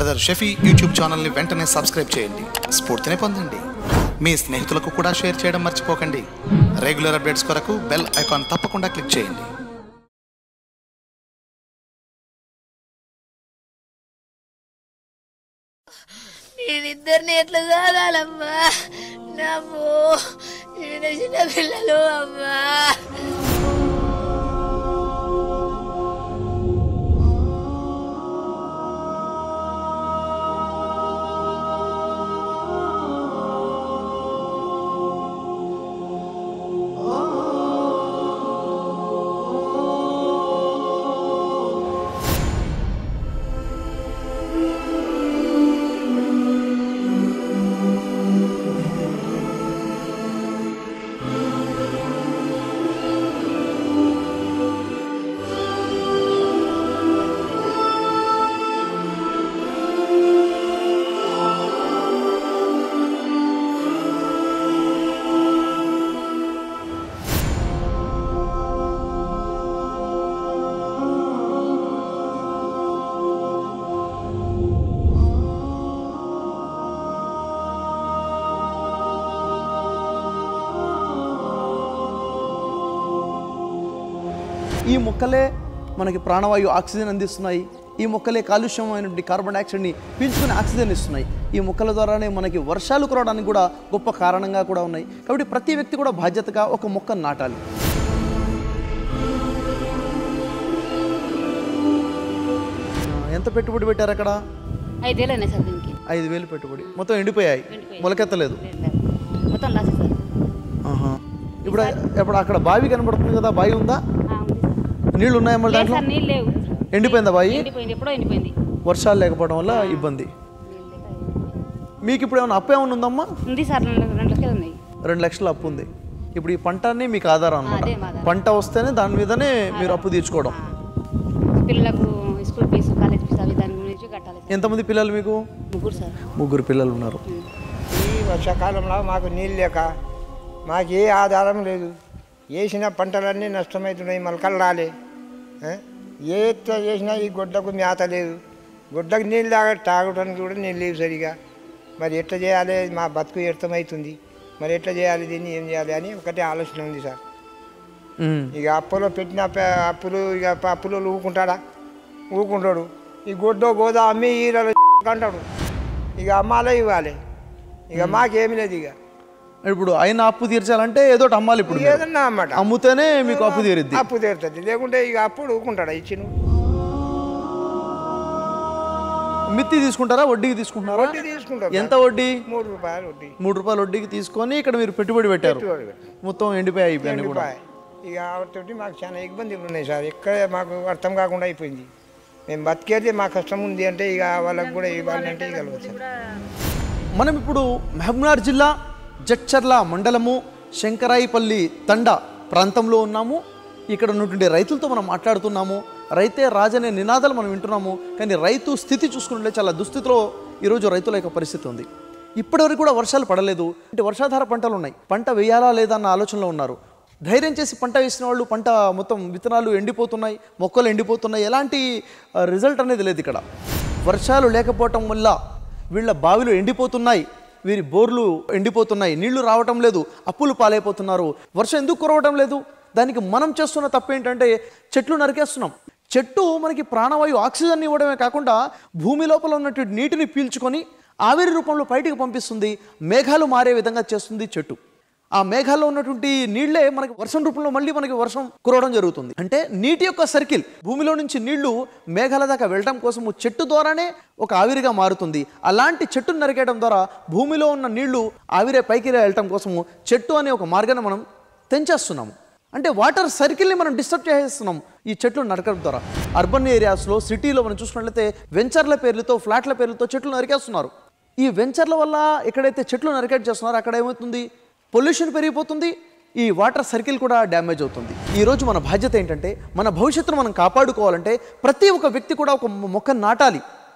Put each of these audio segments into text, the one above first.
Brother Shafi YouTube ఛానల్ని వెంటనే subscribe చేయండి స్ఫూర్తిని పొందండి మీ స్నేహితులకు కూడా షేర్ చేయడం మర్చిపోకండి రెగ్యులర్ అప్డేట్స్ కొరకు బెల్ ఐకాన్ తప్పకుండా క్లిక్ చేయండి నేనిద్దరిని ఎట్లా చదవాలమ్మా నమ్ము చిన్న చిన్న పిల్లలు అమ్మా ఈ మొక్కలే మనకి ప్రాణవాయు ఆక్సిజన్ అందిస్తున్నాయి ఈ మొక్కలే కాలుష్యమైనటువంటి కార్బన్ డైఆక్సైడ్ని పీల్చుకుని ఆక్సిజన్ ఇస్తున్నాయి ఈ మొక్కల ద్వారానే మనకి వర్షాలు కురవడానికి కూడా గొప్ప కారణంగా కూడా ఉన్నాయి కాబట్టి ప్రతి వ్యక్తి కూడా బాధ్యతగా ఒక మొక్కను నాటాలి ఆ, ఎంత పెట్టుబడి పెట్టారు అక్కడ ఐదేళ్ళనే సార్ దీనికి ఐదు వేలు పెట్టుబడి మొత్తం ఎండిపోయాయి ఎండిపోయాయి. మొలకెత్తలేదు లేదు, లేదు. మొత్తం లాసే సార్ ఆహా. ఇప్పుడు ఇప్పుడు అక్కడ బావి కనబడుతుంది కదా బావి ఉందా ఆ, ఉంది సార్. నీళ్లు ఉన్నాయా మళ్ళీ లేదు దాంట్లో సార్ నీళ్ళు లేవు ఎండిపోయిందా బావి ఎండిపోయింది ఎప్పుడో ఎండిపోయింది వర్షాలు లేకపోవడం వల్ల ఇబ్బంది మీకు ఇప్పుడు ఏమైనా అప్పు ఏమైనా ఉందమ్మా ఉంది సార్ రెండు రెండు లక్షలు ఉన్నాయి రెండు లక్షల అప్పు ఉంది ఇప్పుడు ఈ పంట అన్ని మీకు ఆధారం అనమాట అదే మా ఆధారం. పంట వస్తేనే దాని మీదనే మీరు అప్పు తీర్చుకోవడం పిల్లలకు స్కూల్ ఫీజు కాలేజ్ ఫీజు అవి దాని గురించి కట్టాలి సార్ ఎంతమంది పిల్లలు మీకు ముగ్గురు సార్ ముగ్గురు పిల్లలు ఉన్నారు ఈ వర్షాకాలంలో మాకు నీళ్ళు లేక మాకు ఏ ఆధారం లేదు వేసిన పంటలన్నీ నష్టమవుతున్నాయి మొలకలు రాలే ఆ? ఏ ఎట్లా చేసినా ఈ గొడ్డకు మేత లేదు గొడ్డకు నీళ్ళు తాగ తాగడానికి కూడా నీళ్ళు లేవు సరిగా మరి ఎట్లా చేయాలి మా బతుకు వ్యర్థమవుతుంది మరి ఎట్లా చేయాలి దీన్ని ఏం చేయాలి అని ఒకటే ఆలోచన ఉంది సార్ ఉమ్. ఇక అప్పులో పెట్టిన ప- అప్పులు ఇక ప- అప్పులో ఊకుంటాడా ఊకుంటాడు ఈ గొడ్డో గోదా అమ్మి ఈరలు అంటాడు ఇక అమ్మాలే ఇవ్వాలి ఇక మాకేమి లేదు ఇక ఇప్పుడు ఆయన అప్పు తీర్చాలంటే ఏదో ఒకటి అమ్మాలి ఇప్పుడు మీరు. ఏదన్నా అన్నమాట అమ్ముతేనే మీకు అప్పు తీరుద్ది అప్పు తీరుతుంది లేకుంటే ఇక అప్పుడు ఊకుంటాడా ఇచ్చిన మిత్తి తీసుకుంటారా వడ్డీకి తీసుకుంటున్నారా వడ్డీ తీసుకుంటారు ఎంత వడ్డీ మూడు రూపాయలు వడ్డీ మూడు రూపాయలు వడ్డీకి తీసుకొని ఇక్కడ మీరు పెట్టుబడి పెట్టారు పెట్టుబడి పెట్టారు. మొత్తం ఎండిపోయాయి అయిపోయాయి కూడా రూపాయి ఇక వాటితోటి మాకు చాలా ఇబ్బందులు ఉన్నాయి సార్ ఎక్కడ మాకు అర్థం కాకుండా అయిపోయింది మేము బతికేది మా కష్టం ఉంది అంటే ఇక వాళ్ళకి కూడా ఇవ్వాలంటే ఇవ్వగలదు సార్ మనం ఇప్పుడు మహబూబ్నగర్ జిల్లా జడ్చర్ల మండలము శంకరాయిపల్లి తండ ప్రాంతంలో ఉన్నాము ఇక్కడ ఉన్నటువంటి రైతులతో మనం మాట్లాడుతున్నాము రైతే రాజనే నినాదాలు మనం వింటున్నాము కానీ రైతు స్థితి చూసుకుంటే చాలా దుస్థితిలో ఈరోజు రైతుల యొక్క పరిస్థితి ఉంది ఇప్పటివరకు కూడా వర్షాలు పడలేదు అంటే వర్షాధార పంటలు ఉన్నాయి పంట వేయాలా లేదా అన్న ఆలోచనలో ఉన్నారు ధైర్యం చేసి పంట వేసిన వాళ్ళు పంట మొత్తం విత్తనాలు ఎండిపోతున్నాయి మొక్కలు ఎండిపోతున్నాయి ఎలాంటి ఆ, రిజల్ట్ అనేది లేదు ఇక్కడ వర్షాలు లేకపోవటం వల్ల వీళ్ళ బావిలు ఎండిపోతున్నాయి వీరి బోర్లు ఎండిపోతున్నాయి నీళ్లు రావటం లేదు అప్పులు పాలైపోతున్నారు వర్షం ఎందుకు కురవటం లేదు దానికి మనం చేస్తున్న తప్పు ఏంటంటే చెట్లు నరికేస్తున్నాం చెట్టు మనకి ప్రాణవాయు ఆక్సిజన్ ఇవ్వడమే కాకుండా భూమి లోపల ఉన్నటువంటి నీటిని పీల్చుకొని ఆవిరి రూపంలో బయటికి పంపిస్తుంది మేఘాలు మారే విధంగా చేస్తుంది చెట్టు ఆ మేఘాల్లో ఉన్నటువంటి నీళ్లే మనకి వర్షం రూపంలో మళ్ళీ మనకి వర్షం కురవడం జరుగుతుంది అంటే నీటి యొక్క సర్కిల్ భూమిలో నుంచి నీళ్లు మేఘాల దాకా వెళ్ళడం కోసము చెట్టు ద్వారానే ఒక ఆవిరిగా మారుతుంది అలాంటి చెట్టును నరికేయడం ద్వారా భూమిలో ఉన్న నీళ్లు ఆవిరే పైకి వెళ్ళటం కోసము చెట్టు అనే ఒక మార్గాన్ని మనం తెంచేస్తున్నాము అంటే వాటర్ సర్కిల్ని మనం డిస్టర్బ్ చేసేస్తున్నాం ఈ చెట్లు నరకడం ద్వారా అర్బన్ ఏరియాస్లో సిటీలో మనం చూసుకున్నట్లయితే వెంచర్ల పేర్లతో ఫ్లాట్ల పేర్లతో చెట్లు నరికేస్తున్నారు ఈ వెంచర్ల వల్ల ఎక్కడైతే చెట్లు నరికేట్ చేస్తున్నారో అక్కడ ఏమవుతుంది పొల్యూషన్ పెరిగిపోతుంది ఈ వాటర్ సర్కిల్ కూడా డ్యామేజ్ అవుతుంది ఈరోజు మన బాధ్యత ఏంటంటే మన భవిష్యత్తును మనం కాపాడుకోవాలంటే ప్రతి ఒక్క వ్యక్తి కూడా ఒక మొక్క నాటాలి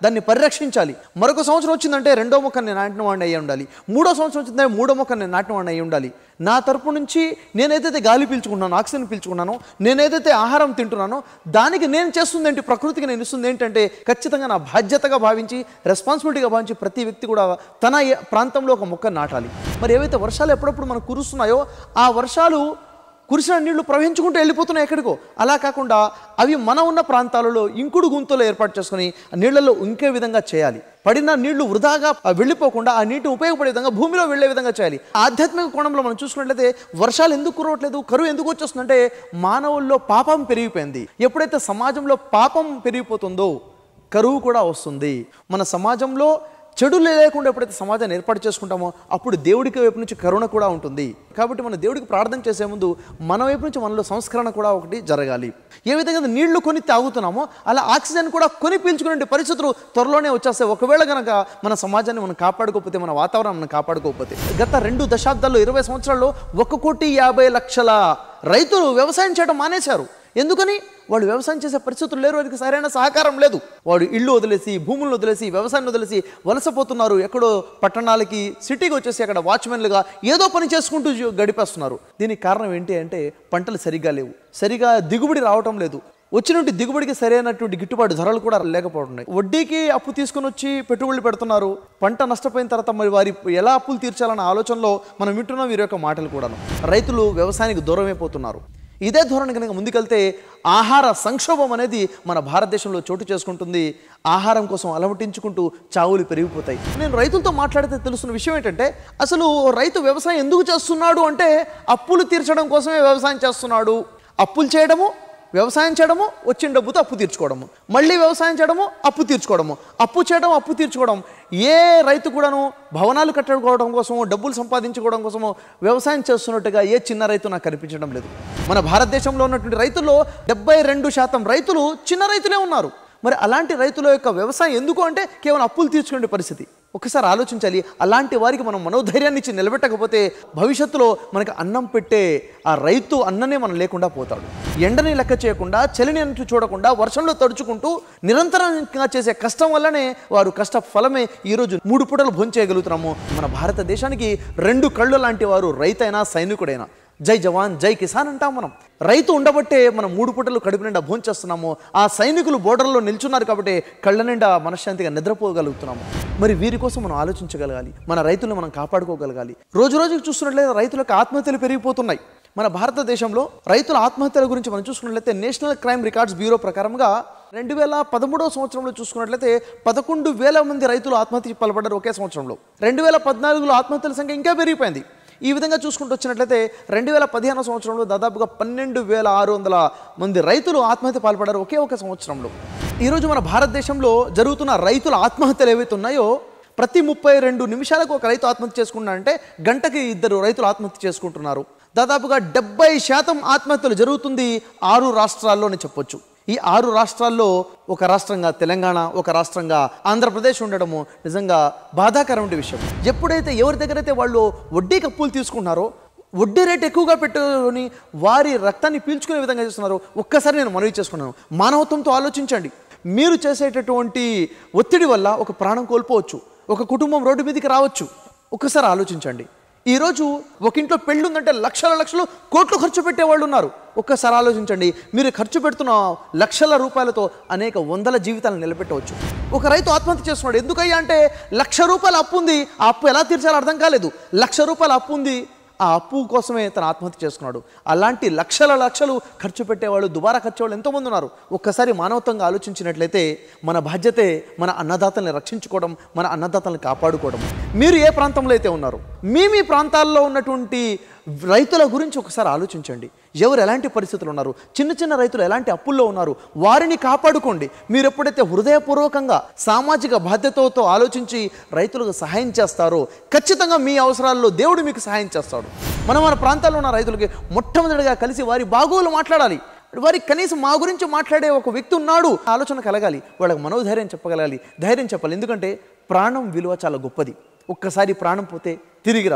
దాన్ని పరిరక్షించాలి మరొక సంవత్సరం వచ్చిందంటే రెండో మొక్క నేను నాటిన వాడిని అయ్యి ఉండాలి మూడో సంవత్సరం వచ్చిందంటే మూడో మొక్క నేను నాటిన వాడిని అయ్యి ఉండాలి నా తరపు నుంచి నేనేదైతే గాలి పీల్చుకుంటున్నానో ఆక్సిజన్ పీల్చుకున్నానో నేనేదైతే ఆహారం తింటున్నానో దానికి నేను చేస్తుంది ఏంటి ప్రకృతికి నేను ఇస్తుంది ఏంటంటే ఖచ్చితంగా నా బాధ్యతగా భావించి రెస్పాన్సిబిలిటీగా భావించి ప్రతి వ్యక్తి కూడా తన ఏ- ప్రాంతంలో ఒక మొక్క నాటాలి మరి ఏవైతే వర్షాలు ఎప్పుడప్పుడు మనకు కురుస్తున్నాయో ఆ వర్షాలు కురిసిన నీళ్లు ప్రవహించుకుంటూ వెళ్ళిపోతున్నాయి ఎక్కడికో అలా కాకుండా అవి మన ఉన్న ప్రాంతాలలో ఇంకుడు గుంతలు ఏర్పాటు చేసుకుని ఆ నీళ్లలో ఇంకే విధంగా చేయాలి పడిన నీళ్లు వృధాగా ఆ వెళ్ళిపోకుండా ఆ నీటిని ఉపయోగపడే విధంగా భూమిలో వెళ్ళే విధంగా చేయాలి ఆధ్యాత్మిక కోణంలో మనం చూసుకున్నట్లయితే వర్షాలు ఎందుకు కురవట్లేదు కరువు ఎందుకు వచ్చేస్తుందంటే మానవుల్లో పాపం పెరిగిపోయింది ఎప్పుడైతే సమాజంలో పాపం పెరిగిపోతుందో కరువు కూడా వస్తుంది మన సమాజంలో చెడు లేకుండా ఎప్పుడైతే సమాజాన్ని ఏర్పాటు చేసుకుంటామో అప్పుడు దేవుడికి వైపు నుంచి కరుణ కూడా ఉంటుంది కాబట్టి మన దేవుడికి ప్రార్థన చేసే ముందు మన వైపు నుంచి మనలో సంస్కరణ కూడా ఒకటి జరగాలి ఏ విధంగా నీళ్లు కొని తాగుతున్నామో అలా ఆక్సిజన్ కూడా కొని పీల్చుకునే పరిస్థితులు త్వరలోనే వచ్చేస్తాయి ఒకవేళ కనుక మన సమాజాన్ని మనం కాపాడుకోకపోతే మన వాతావరణం మనం కాపాడుకోకపోతే గత రెండు దశాబ్దాల్లో ఇరవై సంవత్సరాల్లో ఒక కోటి యాభై లక్షల రైతులు వ్యవసాయం చేయడం మానేశారు ఎందుకని వాళ్ళు వ్యవసాయం చేసే పరిస్థితులు లేరు వారికి సరైన సహకారం లేదు వాడు ఇల్లు వదిలేసి భూములను వదిలేసి వ్యవసాయం వదిలేసి వలసపోతున్నారు ఎక్కడో పట్టణాలకి సిటీకి వచ్చేసి అక్కడ వాచ్మెన్లుగా ఏదో పని చేసుకుంటూ జీ- గడిపేస్తున్నారు దీనికి కారణం ఏంటి అంటే పంటలు సరిగా లేవు సరిగా దిగుబడి రావటం లేదు వచ్చినటువంటి దిగుబడికి సరైనటువంటి గిట్టుబాటు ధరలు కూడా లేకపోతున్నాయి వడ్డీకి అప్పు తీసుకుని వచ్చి పెట్టుబడులు పెడుతున్నారు పంట నష్టపోయిన తర్వాత మరి వారి ఎలా అప్పులు తీర్చాలన్న ఆలోచనలో మనం వింటున్నాం వీరి యొక్క మాటలు కూడాను రైతులు వ్యవసాయానికి దూరమైపోతున్నారు ఇదే ధోరణి కనుక ముందుకెళ్తే ఆహార సంక్షోభం అనేది మన భారతదేశంలో చోటు చేసుకుంటుంది ఆహారం కోసం అలమటించుకుంటూ చావులు పెరిగిపోతాయి నేను రైతులతో మాట్లాడితే తెలుస్తున్న విషయం ఏంటంటే అసలు రైతు వ్యవసాయం ఎందుకు చేస్తున్నాడు అంటే అప్పులు తీర్చడం కోసమే వ్యవసాయం చేస్తున్నాడు అప్పులు చేయడము వ్యవసాయం చేయడము వచ్చిన డబ్బుతో అప్పు తీర్చుకోవడము మళ్ళీ వ్యవసాయం చేయడము అప్పు తీర్చుకోవడము అప్పు చేయడం అప్పు తీర్చుకోవడం ఏ రైతు కూడాను భవనాలు కట్టుకోవడం కోసమో డబ్బులు సంపాదించుకోవడం కోసమో వ్యవసాయం చేస్తున్నట్టుగా ఏ చిన్న రైతు నాకు కనిపించడం లేదు మన భారతదేశంలో ఉన్నటువంటి రైతుల్లో డెబ్బై రెండు శాతం రైతులు చిన్న రైతులే ఉన్నారు మరి అలాంటి రైతుల యొక్క వ్యవసాయం ఎందుకు అంటే కేవలం అప్పులు తీర్చుకునే పరిస్థితి ఒకసారి ఆలోచించాలి అలాంటి వారికి మనం మనోధైర్యాన్ని ఇచ్చి నిలబెట్టకపోతే భవిష్యత్తులో మనకి అన్నం పెట్టే ఆ రైతు అన్ననే మనం లేకుండా పోతాడు ఎండని లెక్క చేయకుండా చలిని అంటూ చూడకుండా వర్షంలో తడుచుకుంటూ నిరంతరంగా చేసే కష్టం వల్లనే వారు కష్ట ఫలమే ఈరోజు మూడు పూటలు భోంచేయగలుగుతున్నాము మన భారతదేశానికి రెండు కళ్ళు లాంటి వారు రైతైనా సైనికుడైనా జై జవాన్ జై కిసాన్ అంటాం మనం రైతు ఉండబట్టే మనం మూడు పూటలు కడుపు నిండా భోంచేస్తున్నాము ఆ సైనికులు బోర్డర్లో నిల్చున్నారు కాబట్టి కళ్ళ నిండా మనశ్శాంతిగా నిద్రపోగలుగుతున్నాము మరి వీరి కోసం మనం ఆలోచించగలగాలి మన రైతులను మనం కాపాడుకోగలగాలి రోజు రోజుకి చూస్తున్నట్లయితే రైతులకు ఆత్మహత్యలు పెరిగిపోతున్నాయి మన భారతదేశంలో రైతుల ఆత్మహత్యల గురించి మనం చూసుకున్నట్లయితే నేషనల్ క్రైమ్ రికార్డ్స్ బ్యూరో ప్రకారంగా రెండు వేల పదమూడవ సంవత్సరంలో చూసుకున్నట్లయితే పదకొండు వేల మంది రైతులు ఆత్మహత్యకి పాల్పడ్డారు ఒకే సంవత్సరంలో రెండు వేల పద్నాలుగులో ఆత్మహత్యల సంఖ్య ఇంకా పెరిగిపోయింది ఈ విధంగా చూసుకుంటూ వచ్చినట్లయితే రెండు వేల పదిహేను సంవత్సరంలో దాదాపుగా పన్నెండు వేల ఆరు వందల మంది రైతులు ఆత్మహత్య పాల్పడ్డారు ఒకే ఒక సంవత్సరంలో ఈరోజు మన భారతదేశంలో జరుగుతున్న రైతుల ఆత్మహత్యలు ఏవైతే ఉన్నాయో ప్రతి ముప్పై రెండు నిమిషాలకు ఒక రైతు ఆత్మహత్య చేసుకున్నారంటే గంటకి ఇద్దరు రైతులు ఆత్మహత్య చేసుకుంటున్నారు దాదాపుగా డెబ్బై శాతం ఆత్మహత్యలు జరుగుతుంది ఆరు రాష్ట్రాల్లోనే చెప్పొచ్చు ఈ ఆరు రాష్ట్రాల్లో ఒక రాష్ట్రంగా తెలంగాణ ఒక రాష్ట్రంగా ఆంధ్రప్రదేశ్ ఉండడము నిజంగా బాధాకరమైన విషయం ఎప్పుడైతే ఎవరి దగ్గర అయితే వాళ్ళు వడ్డీకి అప్పులు తీసుకుంటున్నారో వడ్డీ రేట్ ఎక్కువగా పెట్టుకొని వారి రక్తాన్ని పీల్చుకునే విధంగా చేస్తున్నారు ఒక్కసారి నేను మనవి చేసుకున్నాను మానవత్వంతో ఆలోచించండి మీరు చేసేటటువంటి ఒత్తిడి వల్ల ఒక ప్రాణం కోల్పోవచ్చు ఒక కుటుంబం రోడ్డు మీదకి రావచ్చు ఒక్కసారి ఆలోచించండి ఈరోజు ఒక ఇంట్లో పెళ్ళి ఉందంటే లక్షల లక్షలు కోట్లు ఖర్చు పెట్టేవాళ్ళు ఉన్నారు ఒక్కసారి ఆలోచించండి మీరు ఖర్చు పెడుతున్న లక్షల రూపాయలతో అనేక వందల జీవితాలను నిలబెట్టవచ్చు ఒక రైతు ఆత్మహత్య చేస్తున్నాడు ఎందుకయ్యా అంటే లక్ష రూపాయల అప్పు ఉంది ఆ అప్పు ఎలా తీర్చాలో అర్థం కాలేదు లక్ష రూపాయల అప్పు ఉంది ఆ అప్పు కోసమే తన ఆత్మహత్య చేసుకున్నాడు అలాంటి లక్షల లక్షలు ఖర్చు పెట్టేవాళ్ళు దుబారా ఖర్చు వాళ్ళు ఎంతోమంది ఉన్నారు ఒక్కసారి మానవత్వంగా ఆలోచించినట్లయితే మన బాధ్యతే మన అన్నదాతల్ని రక్షించుకోవడం మన అన్నదాతల్ని కాపాడుకోవడం మీరు ఏ ప్రాంతంలో అయితే ఉన్నారు మీ మీ ప్రాంతాల్లో ఉన్నటువంటి రైతుల గురించి ఒకసారి ఆలోచించండి ఎవరు ఎలాంటి పరిస్థితులు ఉన్నారు చిన్న చిన్న రైతులు ఎలాంటి అప్పుల్లో ఉన్నారు వారిని కాపాడుకోండి మీరు ఎప్పుడైతే హృదయపూర్వకంగా సామాజిక బాధ్యతతో ఆలోచించి రైతులకు సహాయం చేస్తారో ఖచ్చితంగా మీ అవసరాల్లో దేవుడు మీకు సహాయం చేస్తాడు మనం మన ప్రాంతాల్లో ఉన్న రైతులకి మొట్టమొదటిగా కలిసి వారి బాగోలు మాట్లాడాలి వారికి కనీసం మా గురించి మాట్లాడే ఒక వ్యక్తి ఉన్నాడు ఆలోచన కలగాలి వాళ్ళకి మనోధైర్యం చెప్పగలగాలి ధైర్యం చెప్పాలి ఎందుకంటే ప్రాణం విలువ చాలా గొప్పది ఒక్కసారి ప్రాణం పోతే తిరిగి రాదు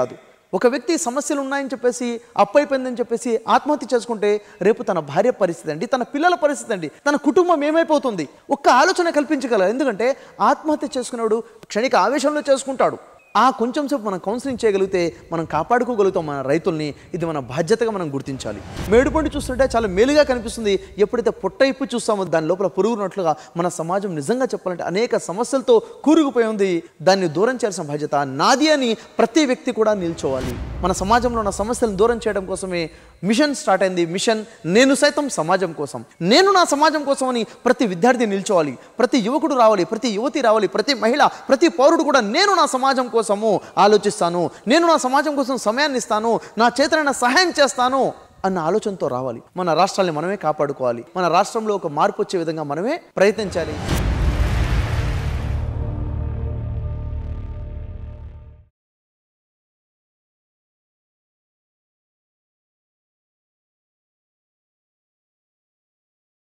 ఒక వ్యక్తి సమస్యలు ఉన్నాయని చెప్పేసి అప్పైపోయిందని చెప్పేసి ఆత్మహత్య చేసుకుంటే రేపు తన భార్య పరిస్థితి అండి తన పిల్లల పరిస్థితి అండి తన కుటుంబం ఏమైపోతుంది ఒక్క ఆలోచన కల్పించగలరు ఎందుకంటే ఆత్మహత్య చేసుకున్నాడు క్షణిక ఆవేశంలో చేసుకుంటాడు ఆ కొంచెం సేపు మనం కౌన్సిలింగ్ చేయగలిగితే మనం కాపాడుకోగలుగుతాం మన రైతుల్ని ఇది మన బాధ్యతగా మనం గుర్తించాలి మేడుపండు చూస్తుంటే చాలా మేలుగా కనిపిస్తుంది ఎప్పుడైతే పొట్ట ఇప్పు చూస్తామో దాని లోపల పురుగున్నట్లుగా మన సమాజం నిజంగా చెప్పాలంటే అనేక సమస్యలతో కూరుకుపోయి ఉంది దాన్ని దూరం చేయాల్సిన బాధ్యత నాది అని ప్రతి వ్యక్తి కూడా నిల్చోవాలి మన సమాజంలో ఉన్న సమస్యలను దూరం చేయడం కోసమే మిషన్ స్టార్ట్ అయింది మిషన్ నేను సైతం సమాజం కోసం నేను నా సమాజం కోసం అని ప్రతి విద్యార్థి నిల్చోవాలి ప్రతి యువకుడు రావాలి ప్రతి యువతి రావాలి ప్రతి మహిళ ప్రతి పౌరుడు కూడా నేను నా సమాజం కోసము ఆలోచిస్తాను నేను నా సమాజం కోసం సమయాన్ని ఇస్తాను నా చేతనైన సహాయం చేస్తాను అన్న ఆలోచనతో రావాలి మన రాష్ట్రాన్ని మనమే కాపాడుకోవాలి మన రాష్ట్రంలో ఒక మార్పు వచ్చే విధంగా మనమే ప్రయత్నించాలి